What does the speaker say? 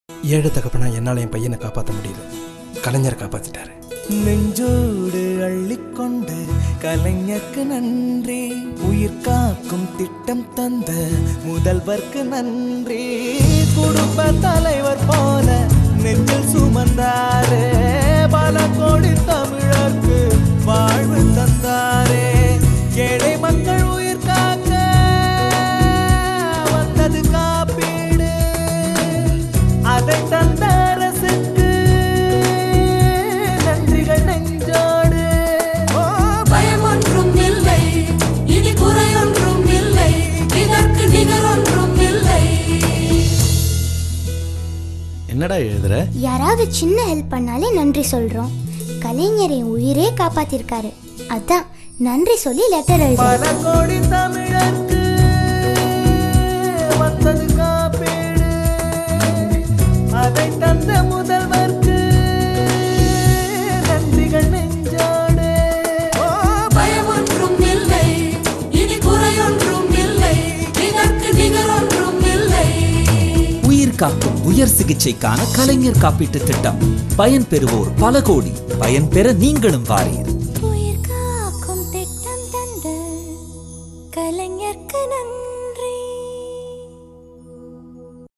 ஏழு தகப்பனா என்னால் என் பையனை காப்பாற்ற முடியல கலைஞரை காப்பாத்திட்டாரு நெஞ்சோடு அள்ளிக்கொண்டு கலைஞர்க்கு நன்றி உயிர் காக்கும் திட்டம் தந்த முதல்வர்க்கு நன்றி குடும்ப தலைவர் போல நெஞ்சில் சுமந்தாரே பல கோடி தமிழர்க்கு வாழ்வு தந்தாரே ஏழை மக்கள் உயிர் காக்க வந்தது காப்பீடு அதை தந்த அரசுக்கு நன்றிகள் நெஞ்சோடு ஓ, பயமொன்றும் இல்லை இனி குறையொன்றும் இல்லை இதற்கு நிகரொன்றும் இல்லை என்னடா எழுதுற யாராவது சின்ன ஹெல்ப் பண்ணாலே நன்றி சொல்றோம் கலைஞரை உயிரே காப்பாத்திருக்காரு அதான் நன்றி சொல்லி லெட்டர் எழுதுறோம் பல கோடி தமிழருக்கு வந்தது காப்பீடு அதை தந்த முதல்வர்க்கு நன்றிகள் நெஞ்சோடு ஓ, பயமொன்றும் இல்லை இனி குறையொன்றும் இல்லை இதற்கு நிகரொன்றும் இல்லை உயிர் காக்கும் உயர் சிகிச்சைக்கான கலைஞர் காப்பீட்டு திட்டம் பயன் பெறுவோர் பல கோடி பயன் பெற நீங்களும் வாரீர்